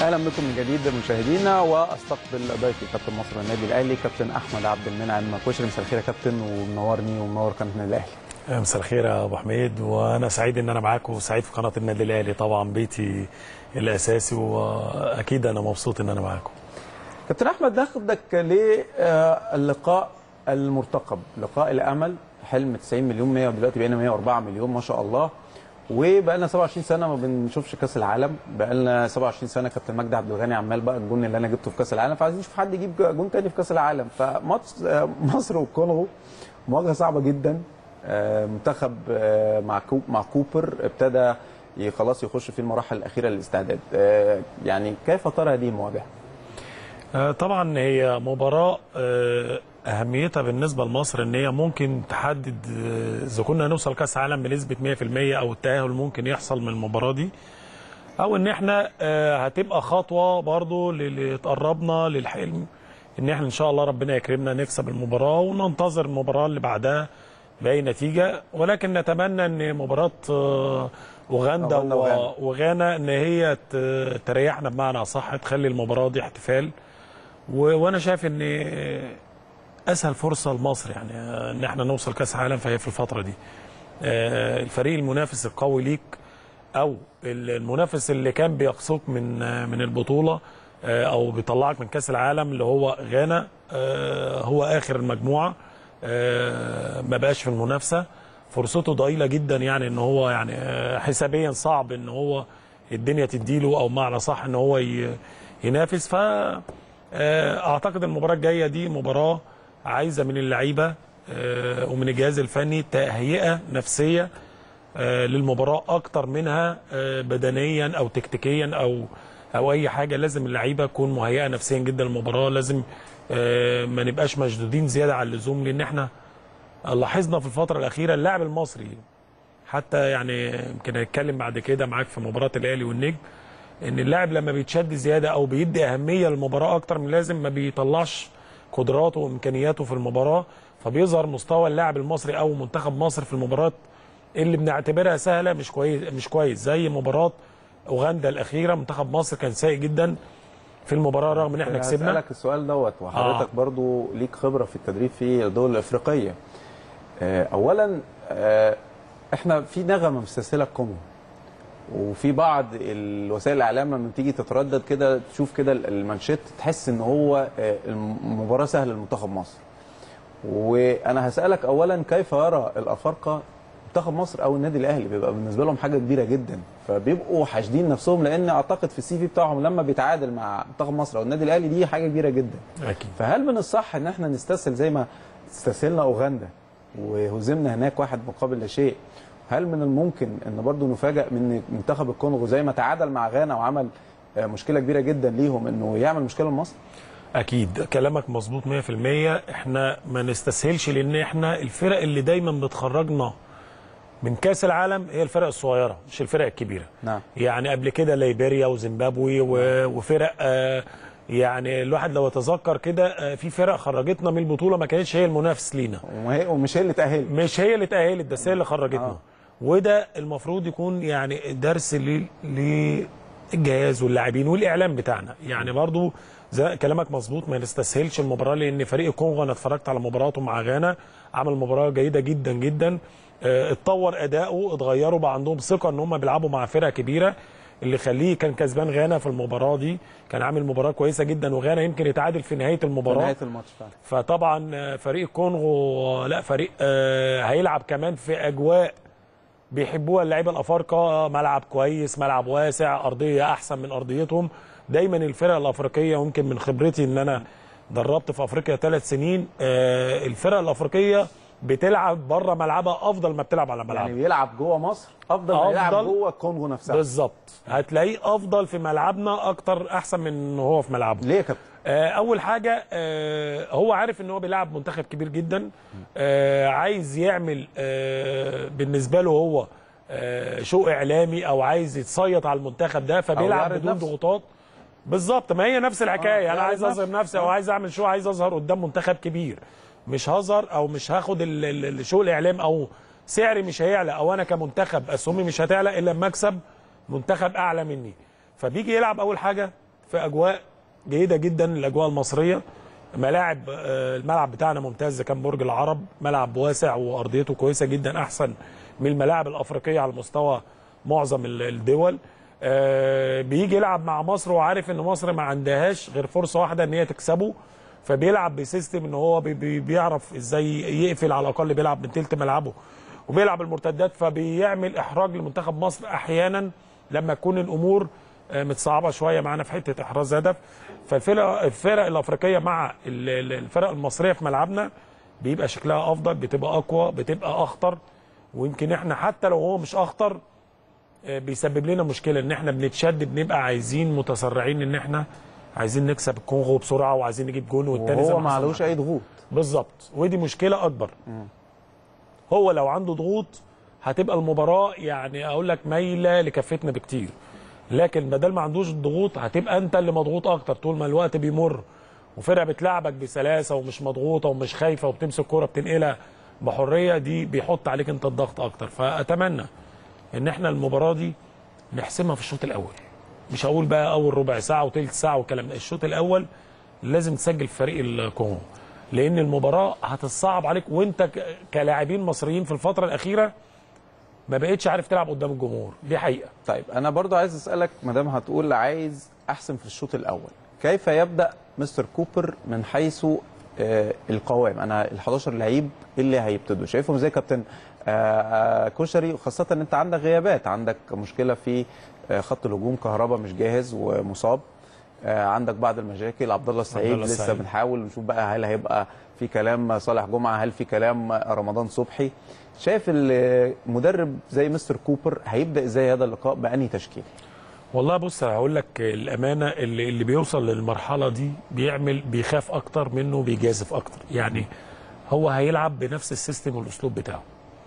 اهلا بكم من جديد مشاهدينا واستقبل ضيفي كابتن مصر النادي الاهلي كابتن احمد عبد المنعم كشري مساء الخير يا كابتن ومنورني ومنور قناه النادي الاهلي مساء الخير يا ابو حميد وانا سعيد ان انا معاكم وسعيد في قناه النادي الاهلي طبعا بيتي الاساسي واكيد انا مبسوط ان انا معاكم كابتن احمد ناخدك للقاء المرتقب لقاء الامل حلم 90 مليون 100 ودلوقتي بقينا 104 مليون ما شاء الله وبقى لنا 27 سنه ما بنشوفش كاس العالم بقى لنا 27 سنه كابتن مجدي عبد الغني عمال بقى الجون اللي انا جبته في كاس العالم فعايزين نشوف حد يجيب جون تاني في كاس العالم فماتش مصر والكونغو مواجهه صعبه جدا منتخب مع مع كوبر ابتدى خلاص يخش في المراحل الاخيره للاستعداد يعني كيف ترى هذه المواجهه؟ طبعا هي مباراه اهميتها بالنسبه لمصر ان هي ممكن تحدد اذا كنا نوصل كاس عالم بنسبه 100% او التاهل ممكن يحصل من المباراه دي او ان احنا هتبقى خطوه برضو اللي تقربنا للحلم ان احنا ان شاء الله ربنا يكرمنا نكسب المباراه وننتظر المباراه اللي بعدها باي نتيجه ولكن نتمنى ان مباراه اوغندا وغانا ان هي تريحنا بمعنى اصح تخلي المباراه دي احتفال وانا شايف ان اسهل فرصه لمصر يعني ان احنا نوصل كاس عالم فهي في الفتره دي الفريق المنافس القوي ليك او المنافس اللي كان بيقصوك من من البطوله او بيطلعك من كاس العالم اللي هو غانا هو اخر المجموعه ما بقاش في المنافسه فرصته ضئيله جدا يعني ان هو يعني حسابيا صعب ان هو الدنيا تديله او معنى صح ان هو ينافس ف اعتقد المباراه الجايه دي مباراه عايزه من اللعيبه ومن الجهاز الفني تهيئه نفسيه للمباراه اكتر منها بدنيا او تكتيكيا او او اي حاجه لازم اللعيبه تكون مهيئه نفسيا جدا للمباراه لازم ما نبقاش مشدودين زياده عن اللزوم لان احنا لاحظنا في الفتره الاخيره اللاعب المصري حتى يعني يمكن هنتكلم بعد كده معاك في مباراه الاهلي والنجم ان اللاعب لما بيتشد زياده او بيدي اهميه للمباراه اكتر من لازم ما بيطلعش قدراته وامكانياته في المباراه فبيظهر مستوى اللاعب المصري او منتخب مصر في المباريات اللي بنعتبرها سهله مش كويس مش كويس زي مباراه اوغندا الاخيره منتخب مصر كان سيء جدا في المباراه رغم ان احنا كسبنا هسألك السؤال دوت وحضرتك آه. برضو ليك خبره في التدريب في الدول الافريقيه اولا احنا في نغمه مستسهله الكونغو وفي بعض الوسائل الاعلام لما تيجي تتردد كده تشوف كده المانشيت تحس ان هو المباراه سهله لمنتخب مصر وانا هسالك اولا كيف يرى الافارقه منتخب مصر او النادي الاهلي بيبقى بالنسبه لهم حاجه كبيره جدا فبيبقوا حاشدين نفسهم لان اعتقد في السي في بتاعهم لما بيتعادل مع منتخب مصر او النادي الاهلي دي حاجه كبيره جدا أكيد. فهل من الصح ان احنا نستسهل زي ما استسهلنا اوغندا وهزمنا هناك واحد مقابل لا شيء هل من الممكن ان برضه نفاجئ من منتخب الكونغو زي ما تعادل مع غانا وعمل مشكله كبيره جدا ليهم انه يعمل مشكله لمصر؟ اكيد كلامك مظبوط 100% احنا ما نستسهلش لان احنا الفرق اللي دايما بتخرجنا من كاس العالم هي الفرق الصغيره مش الفرق الكبيره نعم. يعني قبل كده ليبيريا وزيمبابوي وفرق آه يعني الواحد لو يتذكر كده في فرق خرجتنا من البطوله ما كانتش هي المنافس لينا ومش هي اللي تاهلت مش هي اللي تاهلت بس هي اللي خرجتنا آه. وده المفروض يكون يعني درس للجهاز واللاعبين والاعلام بتاعنا يعني برضو زي كلامك مظبوط ما نستسهلش المباراه لان فريق الكونغو انا اتفرجت على مباراته مع غانا عمل مباراه جيده جدا جدا اه اتطور اداؤه اتغيروا بقى عندهم ثقه ان هم بيلعبوا مع فرقه كبيره اللي خليه كان كسبان غانا في المباراه دي كان عامل مباراه كويسه جدا وغانا يمكن يتعادل في نهايه المباراه في نهايه الماتش فعلا فطبعا فريق الكونغو لا فريق اه هيلعب كمان في اجواء بيحبوها اللعيبه الافارقه ملعب كويس ملعب واسع ارضيه احسن من ارضيتهم دايما الفرق الافريقيه ويمكن من خبرتي ان انا دربت في افريقيا ثلاث سنين آه الفرق الافريقيه بتلعب بره ملعبها افضل ما بتلعب على ملعبها يعني بيلعب جوه مصر افضل ما يلعب جوه الكونغو نفسها بالظبط هتلاقيه افضل في ملعبنا اكتر احسن من ان هو في ملعبه ليه يا كابتن آه اول حاجه آه هو عارف ان هو بيلعب منتخب كبير جدا آه عايز يعمل آه بالنسبه له هو آه شو اعلامي او عايز يتصيط على المنتخب ده فبيلعب بدون نفسه. ضغوطات بالظبط ما هي نفس الحكايه آه، انا عايز يعني اظهر نفس- نفسي او آه. عايز اعمل شو عايز اظهر قدام منتخب كبير مش هظهر او مش هاخد ال- ال- الشو الاعلام او سعري مش هيعلى او انا كمنتخب اسهمي مش هتعلى الا لما اكسب منتخب اعلى مني فبيجي يلعب اول حاجه في اجواء جيده جدا الاجواء المصريه ملاعب آه، الملعب بتاعنا ممتاز إذا كان برج العرب ملعب واسع وارضيته كويسه جدا احسن من الملاعب الافريقيه على مستوى معظم ال- الدول آه، بيجي يلعب مع مصر وعارف ان مصر ما عندهاش غير فرصه واحده ان هي تكسبه فبيلعب بسيستم ان هو بي- بي- بيعرف ازاي يقفل على الاقل بيلعب من تلت ملعبه وبيلعب المرتدات فبيعمل احراج لمنتخب مصر احيانا لما تكون الامور آه، متصعبه شويه معانا في حته احراز هدف فالفرق الفرق الافريقيه مع ال- ال- الفرق المصريه في ملعبنا بيبقى شكلها افضل بتبقى اقوى بتبقى اخطر ويمكن احنا حتى لو هو مش اخطر آه، بيسبب لنا مشكله ان احنا بنتشد بنبقى عايزين متسرعين ان احنا عايزين نكسب الكونغو بسرعه وعايزين نجيب جون والتاني زي وهو ما ما حصل عليهوش معانا. اي ضغوط بالظبط ودي مشكله اكبر هو لو عنده ضغوط هتبقى المباراه يعني اقول لك مايله لكفتنا بكتير لكن بدل ما عندوش الضغوط هتبقى انت اللي مضغوط اكتر طول ما الوقت بيمر وفرقه بتلعبك بسلاسه ومش مضغوطه ومش خايفه وبتمسك كوره بتنقلها بحريه دي بيحط عليك انت الضغط اكتر فاتمنى ان احنا المباراه دي نحسمها في الشوط الاول مش هقول بقى اول ربع ساعه وثلث ساعه والكلام ده الشوط الاول لازم تسجل في فريق الكونغو لان المباراه هتتصعب عليك وانت ك- كلاعبين مصريين في الفتره الاخيره ما بقتش عارف تلعب قدام الجمهور دي حقيقه طيب انا برضو عايز اسالك ما دام هتقول عايز احسن في الشوط الاول كيف يبدا مستر كوبر من حيث آه، القوام انا ال 11 لعيب اللي هيبتدوا شايفهم زي كابتن آه، آه، كشري وخاصه ان انت عندك غيابات عندك مشكله في آه، خط الهجوم كهربا مش جاهز ومصاب آه، عندك بعض المشاكل عبد الله السعيد الله لسه السعيد. بنحاول نشوف بقى هل هيبقى في كلام صالح جمعه هل في كلام رمضان صبحي شايف المدرب زي مستر كوبر هيبدا ازاي هذا اللقاء بانهي تشكيل والله بص هقول لك الامانه اللي, اللي بيوصل للمرحله دي بيعمل بيخاف اكتر منه بيجازف اكتر يعني هو هيلعب بنفس السيستم والاسلوب بتاعه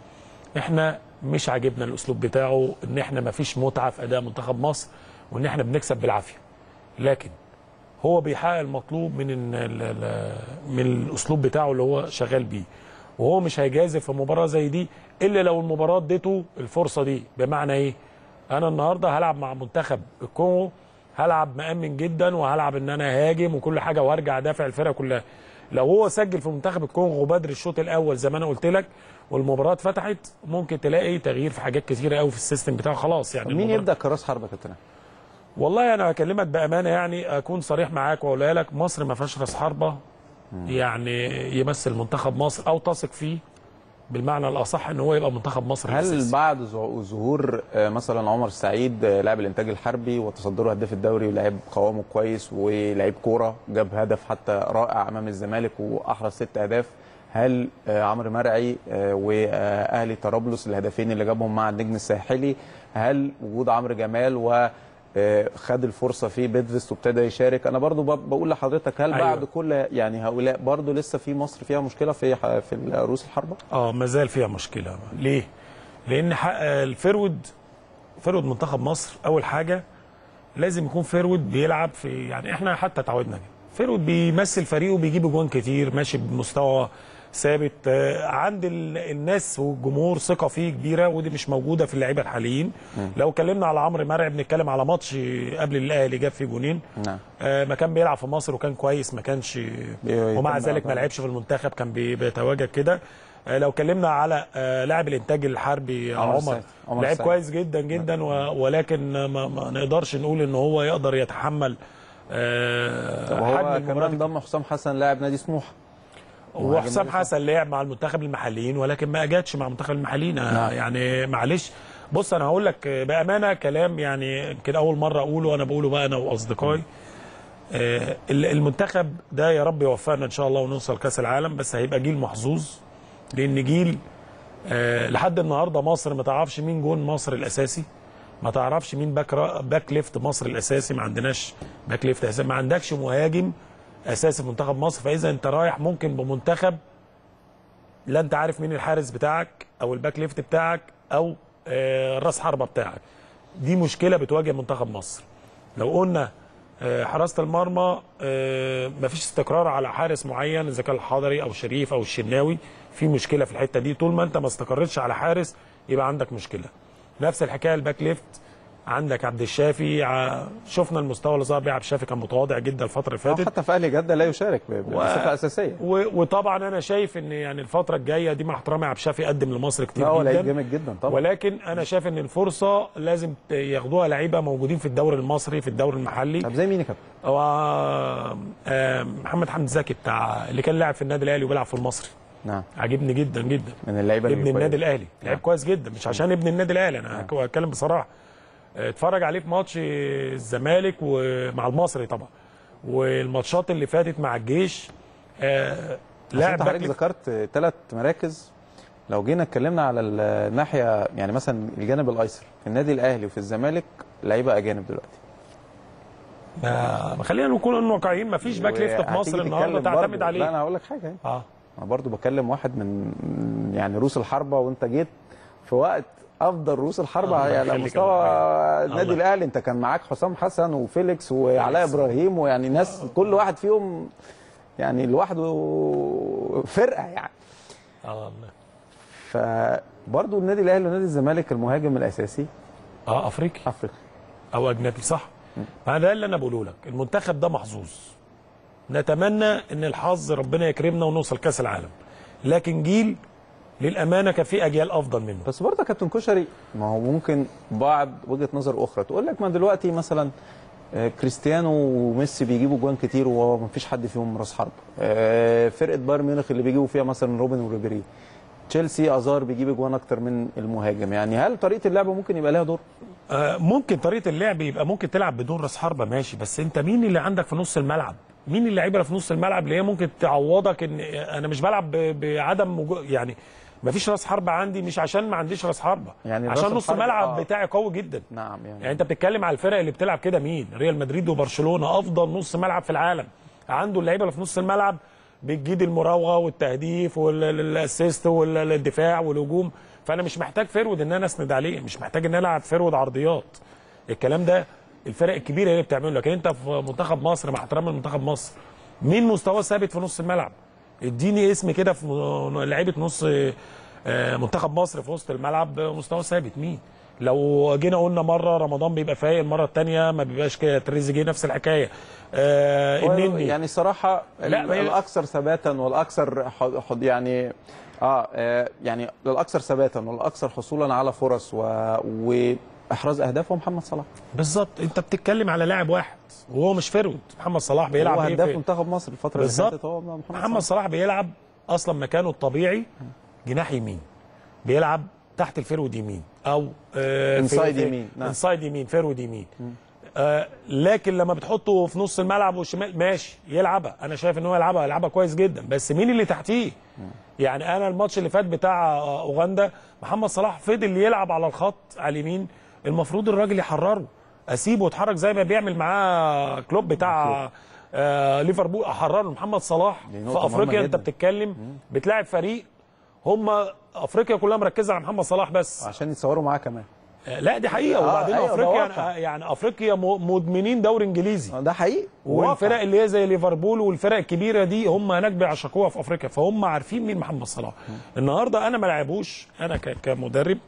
احنا مش عاجبنا الاسلوب بتاعه ان احنا ما فيش متعه في اداء منتخب مصر وان احنا بنكسب بالعافيه لكن هو بيحقق المطلوب من ال- ال- ال- من الاسلوب بتاعه اللي هو شغال بيه وهو مش هيجازف في مباراه زي دي الا لو المباراه اديته الفرصه دي بمعنى ايه انا النهارده هلعب مع منتخب الكونغو هلعب مأمن جدا وهلعب ان انا هاجم وكل حاجه وارجع دافع الفرقه كلها لو هو سجل في منتخب الكونغو بدري الشوط الاول زي ما انا قلت لك والمباراه اتفتحت ممكن تلاقي تغيير في حاجات كتيره قوي في السيستم بتاعه خلاص يعني مين المباراة- يبدا كراس حربه يا كابتن والله انا هكلمك بامانه يعني اكون صريح معاك واقولها لك مصر ما فيهاش راس حربه يعني يمثل منتخب مصر او تثق فيه بالمعنى الاصح ان هو يبقى منتخب مصر هل الأساسي. بعد ظهو- ظهور آه، مثلا عمر السعيد آه، لاعب الانتاج الحربي وتصدره هداف الدوري ولاعب قوامه كويس ولعيب كوره جاب هدف حتى رائع امام الزمالك واحرز ست اهداف هل آه، عمرو مرعي آه، واهلي طرابلس الهدفين اللي جابهم مع النجم الساحلي هل وجود عمرو جمال و آه، خد الفرصه في بيدفست وابتدى يشارك انا برضو ب- بقول لحضرتك هل أيوة. بعد كل يعني هؤلاء برضو لسه في مصر فيها مشكله في ح- في رؤوس الحربه اه ما زال فيها مشكله ليه؟ لان حق الفرود فرود منتخب مصر اول حاجه لازم يكون فرود بيلعب في يعني احنا حتى اتعودنا كده فرود بيمثل فريقه بيجيب اجوان كتير ماشي بمستوى ثابت آه، عند ال- الناس والجمهور ثقه فيه كبيره ودي مش موجوده في اللعيبه الحاليين لو اتكلمنا على عمرو مرعي بنتكلم على ماتش قبل الاهلي جاب فيه جونين نعم آه، ما كان بيلعب في مصر وكان كويس ما كانش بي- ومع يتم ذلك ما أعضاء. لعبش في المنتخب كان بي- بيتواجد كده آه، لو كلمنا على آه، لاعب الانتاج الحربي عمر عمر السعيد. عمر لعب السعيد. كويس جدا جدا و- ولكن ما, ما نقدرش نقول ان هو يقدر يتحمل آه، طب حجم هو المباراة كمان ضم حسام حسن لاعب نادي سموحه وحسام مهاجم حسن لعب مع المنتخب المحليين ولكن ما اجادش مع المنتخب المحليين آه، نعم. يعني معلش بص انا هقول لك بامانه كلام يعني يمكن اول مره اقوله وانا بقوله بقى انا واصدقائي آه، المنتخب ده يا رب يوفقنا ان شاء الله ونوصل كاس العالم بس هيبقى جيل محظوظ لان جيل آه، لحد النهارده مصر ما تعرفش مين جون مصر الاساسي ما تعرفش مين باك را- باك ليفت مصر الاساسي ما عندناش باك ليفت اساسي ما عندكش مهاجم اساسي في منتخب مصر فاذا انت رايح ممكن بمنتخب لا انت عارف مين الحارس بتاعك او الباك ليفت بتاعك او آه، الراس حربه بتاعك دي مشكله بتواجه منتخب مصر لو قلنا آه، حراسه المرمى آه، مفيش استقرار على حارس معين اذا كان الحضري او شريف او الشناوي في مشكله في الحته دي طول ما انت ما استقرتش على حارس يبقى عندك مشكله نفس الحكايه الباك ليفت عندك عبد الشافي ع- شفنا المستوى اللي ظهر بيه عبد الشافي كان متواضع جدا الفتره اللي آه، فاتت حتى في اهلي جده لا يشارك ب- بصفه اساسيه و- وطبعا انا شايف ان يعني الفتره الجايه دي مع احترامي عبد الشافي قدم لمصر كتير لا هو جدا لعيب جامد جدا طبعا ولكن انا شايف ان الفرصه لازم ت- ياخدوها لعيبه موجودين في الدوري المصري في الدوري المحلي طب زي مين يا كابتن؟ هو آه، محمد حمدي زكي بتاع اللي كان لاعب في النادي الاهلي وبيلعب في المصري نعم عاجبني جدا جدا من اللعيبه ابن اللي النادي كويسة. الاهلي لعيب كويس جدا مش عشان ابن النادي الاهلي انا هك- هتكلم بصراحه اتفرج عليه في ماتش الزمالك ومع المصري طبعا والماتشات اللي فاتت مع الجيش آه، عشان لاعب انت حضرتك باك ذكرت ثلاث مراكز لو جينا اتكلمنا على الناحيه يعني مثلا الجانب الايسر في النادي الاهلي وفي الزمالك لعيبه اجانب دلوقتي ما ما خلينا نكون واقعيين ما فيش باك ليفت في وهتيجي مصر النهارده تتكلم تعتمد برضه- لا عليه انا هقول لك حاجه يعني. اه انا برضو بكلم واحد من يعني روس الحربه وانت جيت في وقت افضل روس الحربه الله على يخليك مستوى الله. النادي الله. الاهلي انت كان معاك حسام حسن وفيليكس وعلاء فيليكس. ابراهيم ويعني ناس كل واحد فيهم يعني لوحده فرقه يعني اه فبرضو النادي الاهلي ونادي الزمالك المهاجم الاساسي اه افريقي افريقي او اجنبي صح ما ده اللي انا بقوله لك المنتخب ده محظوظ نتمنى ان الحظ ربنا يكرمنا ونوصل كاس العالم لكن جيل للامانه كان في اجيال افضل منه بس برضه يا كابتن كشري ما هو ممكن بعض وجهه نظر اخرى تقول لك ما دلوقتي مثلا آه، كريستيانو وميسي بيجيبوا جوان كتير وما فيش حد فيهم راس حرب آه، فرقه بايرن ميونخ اللي بيجيبوا فيها مثلا روبن وريبيري تشيلسي ازار بيجيب جوان اكتر من المهاجم يعني هل طريقه اللعب ممكن يبقى لها دور آه ممكن طريقه اللعب يبقى ممكن تلعب بدون راس حربه ماشي بس انت مين اللي عندك في نص الملعب مين اللعيبه اللي في نص الملعب اللي هي ممكن تعوضك ان انا مش بلعب ب- بعدم وجو- يعني ما فيش راس حربه عندي مش عشان ما عنديش راس حربه يعني راس عشان نص الحربة، الملعب آه. بتاعي قوي جدا نعم يعني, يعني انت بتتكلم على الفرق اللي بتلعب كده مين ريال مدريد وبرشلونه افضل نص ملعب في العالم عنده اللعيبه اللي في نص الملعب بتجيد المراوغه والتهديف والاسيست والدفاع والهجوم فانا مش محتاج فرود ان انا اسند عليه مش محتاج ان انا العب فرود عرضيات الكلام ده الفرق الكبيره هي اللي بتعمله لكن انت في منتخب مصر مع احترام منتخب مصر مين مستواه ثابت في نص الملعب اديني اسم كده في م- لعيبه نص آه، منتخب مصر في وسط الملعب مستوى ثابت مين لو جينا قلنا مره رمضان بيبقى فايق المره الثانيه ما بيبقاش كده تريزيجيه نفس الحكايه آه هو النني يعني الصراحه لا، ما هي- الاكثر ثباتا والاكثر حض حض- يعني اه آه، يعني الاكثر ثباتا والاكثر حصولا على فرص و... واحراز اهداف هو محمد صلاح بالظبط انت بتتكلم على لاعب واحد وهو مش فرود محمد صلاح هو بيلعب ايه هداف في- منتخب مصر الفتره اللي بالظبط. فاتت هو محمد, محمد صلاح صلاح بيلعب اصلا مكانه الطبيعي جناح يمين بيلعب تحت الفرود يمين او آه Inside في- يمين، نعم. انسايد يمين فرود يمين آه لكن لما بتحطه في نص الملعب والشمال ماشي يلعبها انا شايف ان هو يلعبها يلعبها كويس جدا بس مين اللي تحتيه يعني انا الماتش اللي فات بتاع آه، اوغندا محمد صلاح فضل يلعب على الخط على اليمين المفروض الراجل يحرره اسيبه يتحرك زي ما بيعمل معاه كلوب بتاع آه ليفربول احرره محمد صلاح دي في نقطة مهمة افريقيا انت جدا. بتتكلم بتلاعب فريق هم افريقيا كلها مركزه على محمد صلاح بس عشان يتصوروا معاه كمان آه، لا دي حقيقه آه، وبعدين أيوة، ده افريقيا واقع. يعني افريقيا م- مدمنين دوري انجليزي آه، ده حقيقي والفرق وواقع. اللي هي زي ليفربول والفرق الكبيره دي هم هناك بيعشقوها في افريقيا فهم عارفين مين محمد صلاح النهارده انا ما لعبوش انا ك- كمدرب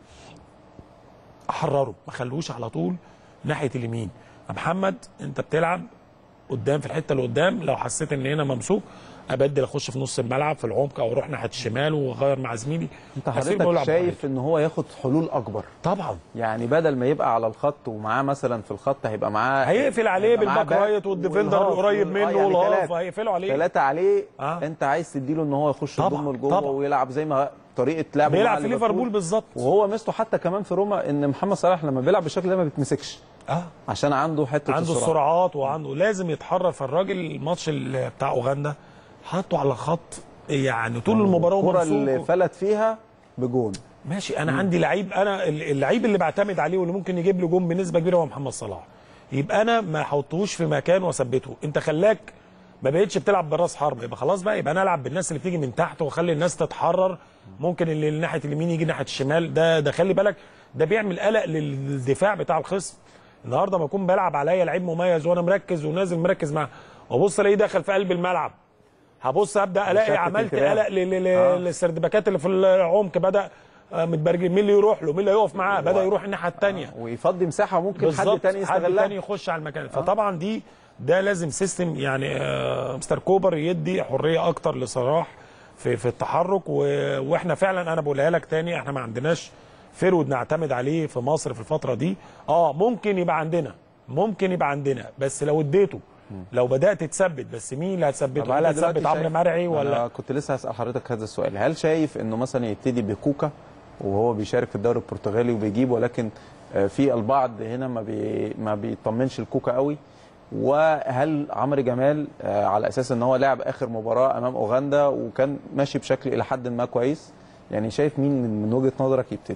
احرره ما خلوش على طول ناحيه اليمين يا محمد انت بتلعب قدام في الحته اللي قدام لو حسيت ان هنا ممسوك ابدل اخش في نص الملعب في العمق او اروح ناحيه الشمال واغير مع زميلي انت هسيبه حضرتك يلعب شايف ان هو ياخد حلول اكبر طبعا يعني بدل ما يبقى على الخط ومعاه مثلا في الخط هيبقى معاه هيقفل عليه هيبقى معاه بالباك باك رايت والديفندر والهاف قريب وال- منه آه، يعني والهاف تلاتة. هيقفلوا عليه ثلاثة عليه آه. آه. انت عايز تديله ان هو يخش طبعا، يضم لجوه طبعا. ويلعب زي ما طريقه لعبه بيلعب مع في ليفربول بالظبط وهو ميزته حتى كمان في روما ان محمد صلاح لما بيلعب بالشكل ده ما بيتمسكش اه عشان عنده حته عنده السرعه السرعات وعنده لازم يتحرر فالراجل الماتش اللي بتاع اوغندا حطه على خط يعني طول المباراه الكره وممسوك اللي فلت فيها بجون ماشي انا عندي لعيب انا اللعيب اللي بعتمد عليه واللي ممكن يجيب لي جون بنسبه كبيره هو محمد صلاح يبقى انا ما احطوش في مكان واثبته انت خلاك ما بقتش بتلعب براس حرب يبقى خلاص بقى يبقى انا العب بالناس اللي بتيجي من تحت واخلي الناس تتحرر ممكن اللي ناحيه اليمين يجي ناحيه الشمال ده ده خلي بالك ده بيعمل قلق للدفاع بتاع الخصم النهارده ما اكون بلعب عليا لعيب مميز وانا مركز ونازل مركز معاه وابص الاقيه دخل في قلب الملعب هبص ابدا الاقي بيشتت عملت انتباه. قلق لل- لل- آه. للسردباكات اللي في العمق بدا آه، متبرجل مين اللي يروح له مين اللي هيقف معاه بدا يروح الناحيه الثانيه ويفضي مساحه ممكن حد بالظبط تاني حد يستغلها تاني يخش على المكان فطبعا دي ده لازم سيستم يعني آه، مستر كوبر يدي حريه اكتر لصلاح في في التحرك و... واحنا فعلا انا بقولها لك تاني احنا ما عندناش فرود نعتمد عليه في مصر في الفتره دي اه ممكن يبقى عندنا ممكن يبقى عندنا بس لو اديته لو بدات تثبت بس مين اللي طب هتثبته هل أنت دلوقتي هتثبت عمرو شايف- مرعي أنا ولا كنت لسه هسال حضرتك هذا السؤال هل شايف انه مثلا يبتدي بكوكا وهو بيشارك في الدوري البرتغالي وبيجيب ولكن آه، في البعض هنا ما بي ما بيطمنش الكوكا قوي وهل عمرو جمال آه، على اساس ان هو لعب اخر مباراه امام اوغندا وكان ماشي بشكل الى حد ما كويس يعني شايف مين من من وجهه نظرك يبتدي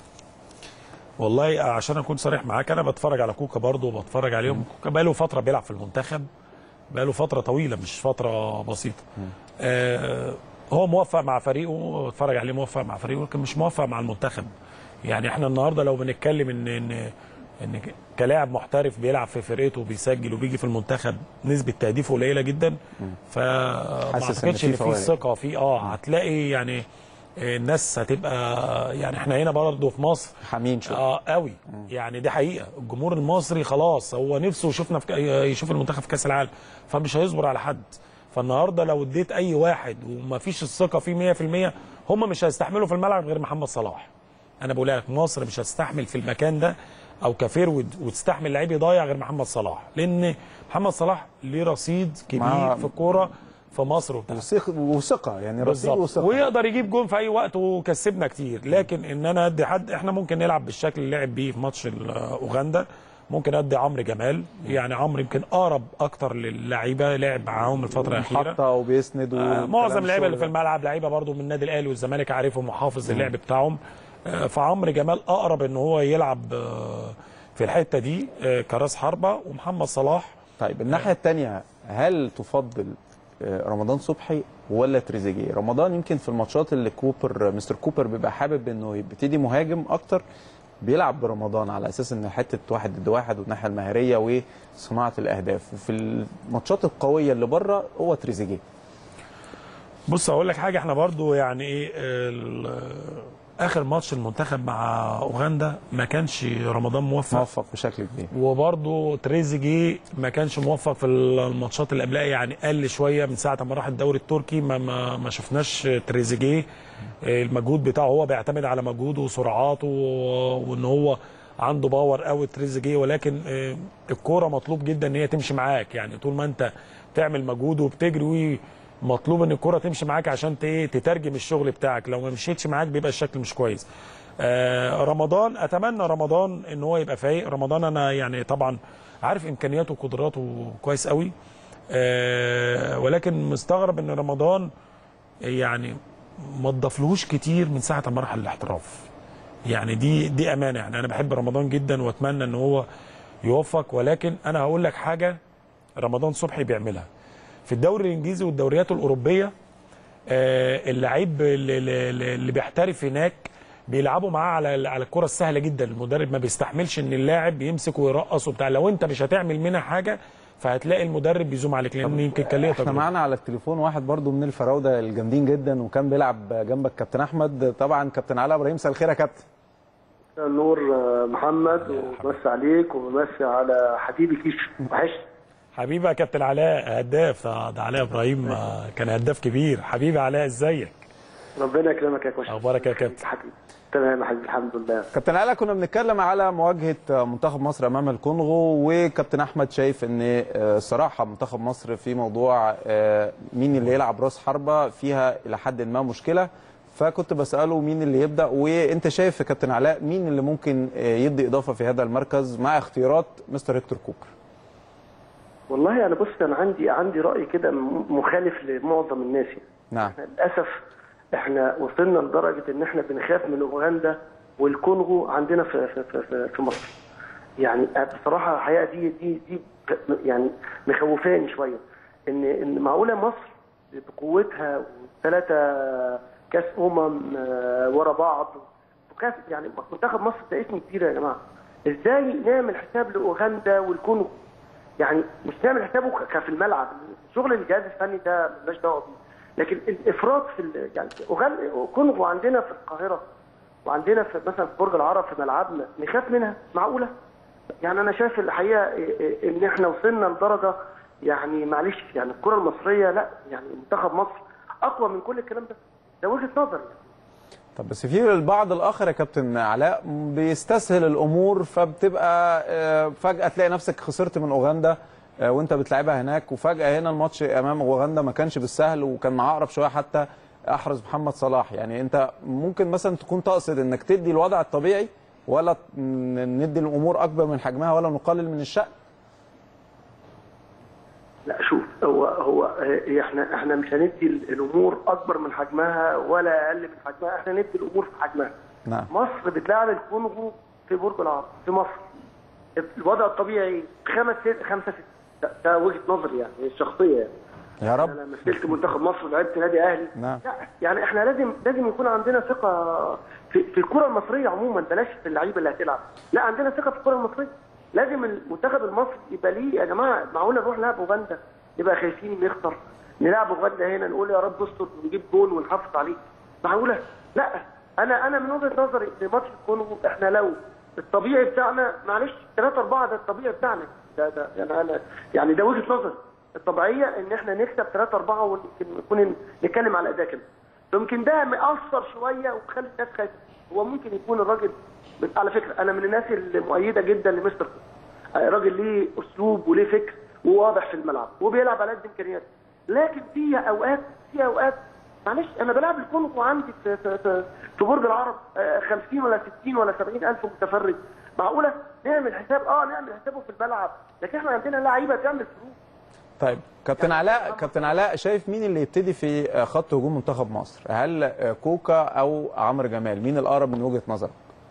والله عشان اكون صريح معاك انا بتفرج على كوكا برضه وبتفرج عليهم كوكا بقاله فتره بيلعب في المنتخب بقاله فتره طويله مش فتره بسيطه آه هو موفق مع فريقه بتفرج عليه موفق مع فريقه لكن مش موفق مع المنتخب يعني احنا النهارده لو بنتكلم ان ان ان كلاعب محترف بيلعب في فرقته وبيسجل وبيجي في المنتخب نسبه تهديفه قليله جدا فما حاسس إن اعتقدش في ان في فوارق. ثقه فيه اه هتلاقي يعني الناس هتبقى يعني احنا هنا برضه في مصر حميم شويه اه قوي يعني دي حقيقه الجمهور المصري خلاص هو نفسه يشوفنا في ك- يشوف المنتخب في كاس العالم فمش هيصبر على حد فالنهارده لو اديت اي واحد وما فيش الثقه فيه 100% هم مش هيستحملوا في الملعب غير محمد صلاح انا بقول لك مصر مش هتستحمل في المكان ده او كفيرود وتستحمل لعيب يضيع غير محمد صلاح لان محمد صلاح ليه رصيد كبير مع- في الكوره في مصر وبتاع وثق- وثقه يعني رصيد بالظبط وثقه ويقدر يجيب جون في اي وقت وكسبنا كتير لكن ان انا ادي حد احنا ممكن نلعب بالشكل اللي لعب بيه في ماتش ال- اوغندا ممكن ادي عمرو جمال يعني عمرو يمكن اقرب اكتر للعيبه لعب معاهم الفتره الاخيره حتى وبيسند آه، معظم اللعيبه اللي في الشغل ده. الملعب لعيبه برضو من النادي الاهلي والزمالك عارفهم وحافظ اللعب بتاعهم آه، فعمرو جمال اقرب ان هو يلعب آه، في الحته دي آه، كراس حربه ومحمد صلاح طيب الناحيه الثانيه هل تفضل آه، رمضان صبحي ولا تريزيجيه رمضان يمكن في الماتشات اللي كوبر مستر كوبر بيبقى حابب انه يبتدي مهاجم اكتر بيلعب برمضان على اساس ان حته واحد ضد واحد والناحيه المهاريه وصناعه الاهداف وفي الماتشات القويه اللي بره هو تريزيجيه بص اقول لك حاجه احنا برضو يعني ايه ال- اخر ماتش المنتخب مع اوغندا ما كانش رمضان موفق موفق بشكل كبير وبرضه تريزيجيه ما كانش موفق في الماتشات اللي قبلها يعني قل شويه من ساعه ما راح الدوري التركي ما ما, ما شفناش تريزيجيه المجهود بتاعه هو بيعتمد على مجهوده وسرعاته و- وان هو عنده باور قوي تريزيجيه ولكن آه، الكوره مطلوب جدا ان هي تمشي معاك يعني طول ما انت تعمل مجهود وبتجري مطلوب ان الكوره تمشي معاك عشان ت- إيه تترجم الشغل بتاعك لو ما مشيتش معاك بيبقى الشكل مش كويس آه، رمضان اتمنى رمضان ان هو يبقى فايق رمضان انا يعني طبعا عارف امكانياته وقدراته كويس قوي آه، ولكن مستغرب ان رمضان يعني ما تضافلهوش كتير من ساعه ما راح الاحتراف يعني دي دي امانه يعني انا بحب رمضان جدا واتمنى ان هو يوفق ولكن انا هقول لك حاجه رمضان صبحي بيعملها في الدوري الانجليزي والدوريات الاوروبيه آه، اللعيب اللي, اللي اللي بيحترف هناك بيلعبوا معاه على على الكره السهله جدا المدرب ما بيستحملش ان اللاعب يمسك ويرقص وبتاع لو انت مش هتعمل منها حاجه فهتلاقي المدرب بيزوم عليك لان يمكن كان ليه احنا تجربه معانا على التليفون واحد برضو من الفراوده الجامدين جدا وكان بيلعب جنبك كابتن احمد طبعا كابتن علاء ابراهيم مساء الخير يا كابتن نور آه، محمد وبمسي عليك وبمسي على حبيبي كيشو وحشت حبيبي يا كابتن علاء هداف آه، ده علاء ابراهيم آه، كان هداف كبير حبيبي علاء ازيك ربنا يكرمك يا كوش اخبارك يا كابتن حبيبي تمام يا حبيبي الحمد لله كابتن علاء كنا بنتكلم على مواجهه منتخب مصر امام الكونغو وكابتن احمد شايف ان آه، الصراحه منتخب مصر في موضوع آه، مين اللي يلعب راس حربه فيها الى حد ما مشكله فكنت بساله مين اللي يبدا وانت شايف يا كابتن علاء مين اللي ممكن آه، يدي اضافه في هذا المركز مع اختيارات مستر هيكتور كوبر والله انا بص انا عندي عندي راي كده م- مخالف لمعظم الناس يعني. نعم احنا للاسف احنا وصلنا لدرجه ان احنا بنخاف من اوغندا والكونغو عندنا في في في, في, في مصر يعني بصراحه الحقيقه دي دي دي ك- يعني مخوفاني شويه ان ان معقوله مصر بقوتها وثلاثه كاس امم آه، ورا بعض وكاس يعني منتخب مصر ده اسم كبير يا جماعه ازاي نعمل حساب لاوغندا والكونغو يعني مش نعمل حسابه ك- كفي الملعب شغل الجهاز الفني ده مالناش دعوه بيه لكن الافراط في ال- يعني اوغندا كونغو عندنا في القاهره وعندنا في مثلا في برج العرب في ملعبنا نخاف منها معقوله يعني انا شايف الحقيقه إيه- إيه ان احنا وصلنا لدرجه يعني معلش يعني الكره المصريه لا يعني منتخب مصر اقوى من كل الكلام ده ده وجهه نظر يعني طب بس في البعض الاخر يا كابتن علاء بيستسهل الامور فبتبقى آه، فجاه تلاقي نفسك خسرت من اوغندا آه، وانت بتلعبها هناك وفجاه هنا الماتش امام اوغندا ما كانش بالسهل وكان معاه اقرب شويه حتى احرز محمد صلاح يعني انت ممكن مثلا تكون تقصد انك تدي الوضع الطبيعي ولا ن- ندي الامور اكبر من حجمها ولا نقلل من الشأن لا شوف هو هو إيه، احنا احنا مش هندي الامور اكبر من حجمها ولا اقل من حجمها احنا ندي الامور في حجمها نعم مصر بتلعب الكونغو في برج العرب في مصر الوضع الطبيعي خمس ست خمسه ست ده, ده وجهه نظري يعني الشخصيه يعني يا رب انا مثلت منتخب مصر ولعبت نادي اهلي نعم. لا يعني احنا لازم لازم يكون عندنا ثقه في, في الكره المصريه عموما بلاش في اللعيبه اللي هتلعب لا عندنا ثقه في الكره المصريه لازم المنتخب المصري يبقى ليه يا جماعه معقوله نروح نلعب اوغندا نبقى خايفين نخسر نلعب اوغندا هنا نقول يا رب استر ونجيب جول ونحافظ عليه معقوله لا انا انا من وجهه نظري في ماتش الكونغو احنا لو الطبيعي بتاعنا معلش 3 4 ده الطبيعي بتاعنا ده ده يعني انا يعني ده وجهه نظري الطبيعيه ان احنا نكسب 3 4 ونكون نتكلم على اداء كده يمكن ده مأثر شويه ومخلي الناس خايفه هو ممكن يكون الراجل على فكره انا من الناس المؤيده جدا لمستر كوبر. راجل ليه اسلوب وليه فكر وواضح في الملعب وبيلعب على قد امكانياته لكن في اوقات في اوقات معلش انا بلعب الكونغو عندي في في في, في برج العرب آه، 50 ولا 60 ولا 70 الف متفرج معقوله نعمل حساب اه نعمل حسابه في الملعب لكن احنا عندنا لعيبه تعمل فلوس طيب كابتن علاء كابتن علاء شايف مين اللي يبتدي في آه، خط هجوم منتخب مصر هل آه، كوكا او عمرو جمال مين الاقرب من وجهه نظرك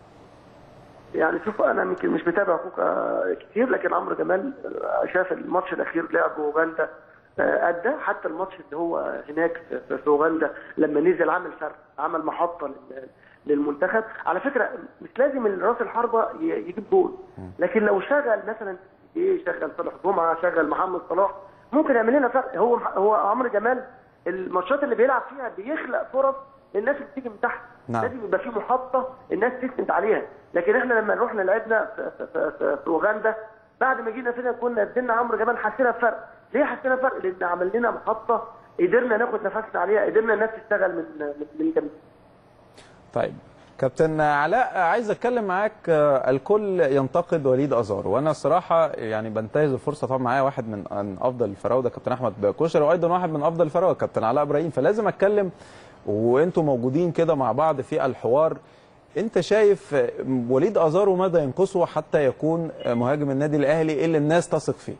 يعني شوف انا يمكن مش متابع كوكا كتير لكن عمرو جمال آه، شاف الماتش الاخير لعب اوغندا آه، ادى حتى الماتش اللي هو هناك في- في اوغندا لما نزل عمل فرق عمل محطه لل- للمنتخب على فكره مش لازم راس الحربه ي- يجيب جول لكن لو شغل مثلا ايه شغل صالح جمعه شغل محمد صلاح ممكن يعمل لنا فرق هو هو عمرو جمال الماتشات اللي بيلعب فيها بيخلق فرص للناس اللي بتيجي من تحت نعم. لازم يبقى في محطه الناس تسند عليها لكن احنا لما رحنا لعبنا في, في, في, في, في اوغندا بعد ما جينا فينا كنا ادينا عمرو جمال حسينا بفرق ليه حسينا بفرق لان عمل لنا محطه قدرنا ناخد نفسنا عليها قدرنا الناس تشتغل من من, من جنب طيب كابتن علاء عايز اتكلم معاك آه، الكل ينتقد وليد ازار وانا الصراحه يعني بنتهز الفرصه طبعا معايا واحد من من افضل الفراوده كابتن احمد كوشر وايضا واحد من افضل الفراوده كابتن علاء ابراهيم فلازم اتكلم وانتوا موجودين كده مع بعض في الحوار انت شايف آه، وليد ازارو ماذا ينقصه حتى يكون آه، مهاجم النادي الاهلي اللي الناس تثق فيه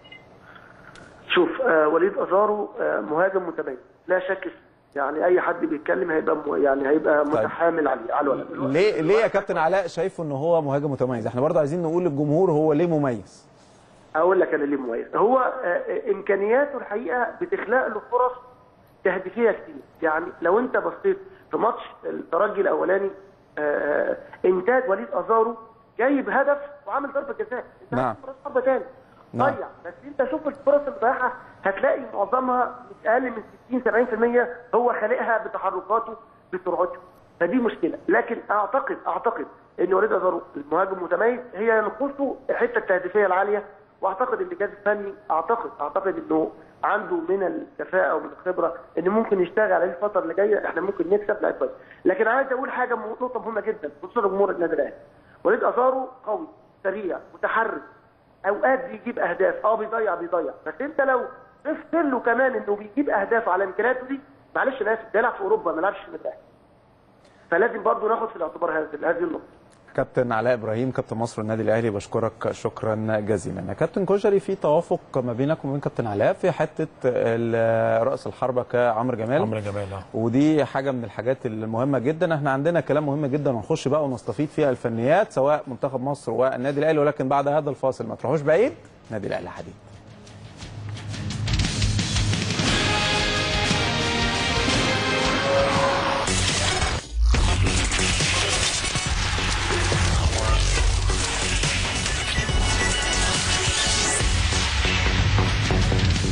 شوف آه وليد ازارو آه مهاجم متميز لا شك فيه. يعني اي حد بيتكلم هيبقى م- يعني هيبقى متحامل عليه على الولد ليه ليه يا كابتن علاء شايفه ان هو مهاجم متميز احنا برضه عايزين نقول للجمهور هو ليه مميز اقول لك انا ليه مميز هو آه، آه، امكانياته الحقيقه بتخلق له فرص تهديفيه كتير يعني لو انت بصيت في ماتش الترجي الاولاني آه، انتاج وليد ازارو جايب هدف وعامل ضربه جزاء انت نعم. عندك فرص ضربه تاني نعم. ضيع بس انت شوف الفرص اللي ضيعها هتلاقي معظمها مش اقل من 60 70% هو خالقها بتحركاته بسرعته فدي مشكله لكن اعتقد اعتقد ان وليد ازارو المهاجم متميز هي ينقصه الحته التهديفيه العاليه واعتقد ان الجهاز الفني اعتقد اعتقد انه عنده من الكفاءه ومن الخبره ان ممكن يشتغل عليه الفتره اللي جايه احنا ممكن نكسب لعيب كويس لكن عايز اقول حاجه م- نقطه مهمه جدا خصوصا جمهور النادي الاهلي وليد ازارو قوي سريع متحرك اوقات بيجيب اهداف اه بيضيع بيضيع بس انت لو ضفت له كمان انه بيجيب اهداف على امكانياته دي معلش انا اسف بيلعب في اوروبا ما لعبش في النادي الاهلي فلازم برضه ناخد في الاعتبار هذه هذه النقطه كابتن علاء ابراهيم كابتن مصر النادي الاهلي بشكرك شكرا جزيلا يا كابتن كوشري في توافق ما بينك وما بين كابتن علاء في حته ال- راس الحربه كعمرو جمال عمرو جمال آه. ودي حاجه من الحاجات المهمه جدا احنا عندنا كلام مهم جدا ونخش بقى ونستفيد فيها الفنيات سواء منتخب مصر والنادي الاهلي ولكن بعد هذا الفاصل ما تروحوش بعيد نادي الاهلي حديد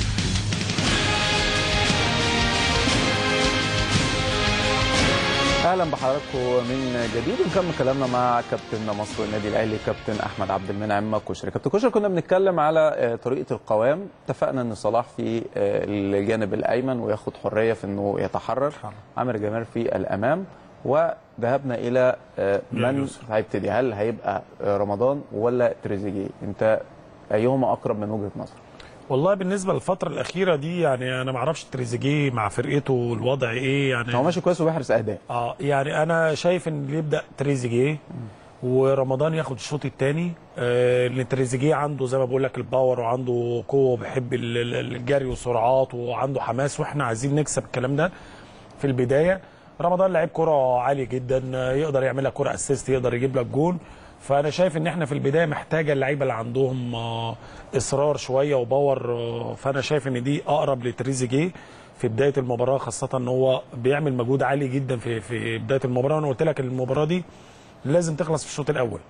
اهلا اهلا بحضراتكم من جديد ونكمل كلامنا مع كابتن مصر النادي الاهلي كابتن احمد عبد المنعم كشري كابتن كشري كنا بنتكلم على آه، طريقه القوام اتفقنا ان صلاح في آه، الجانب الايمن وياخد حريه في انه يتحرر عامر جمال في الامام وذهبنا الى آه، من اليسرى. هيبتدي هل هيبقى آه، رمضان ولا تريزيجيه انت ايهما اقرب من وجهه نظرك والله بالنسبه للفتره الاخيره دي يعني انا ما اعرفش تريزيجيه مع فرقته الوضع ايه يعني هو ماشي كويس وبيحرز اهداف اه يعني انا شايف ان اللي يبدا تريزيجيه ورمضان ياخد الشوط الثاني آه لان تريزيجيه عنده زي ما بقول لك الباور وعنده قوه وبيحب ال- ال- الجري والسرعات وعنده حماس واحنا عايزين نكسب الكلام ده في البدايه رمضان لعيب كره عالي جدا آه، يقدر يعمل لك كره اسيست يقدر يجيب لك جون فانا شايف ان احنا في البدايه محتاجه اللعيبه اللي عندهم آه، اصرار شويه وباور آه، فانا شايف ان دي اقرب لتريزيجيه في بدايه المباراه خاصه ان هو بيعمل مجهود عالي جدا في في بدايه المباراه وانا قلت لك المباراه دي لازم تخلص في الشوط الاول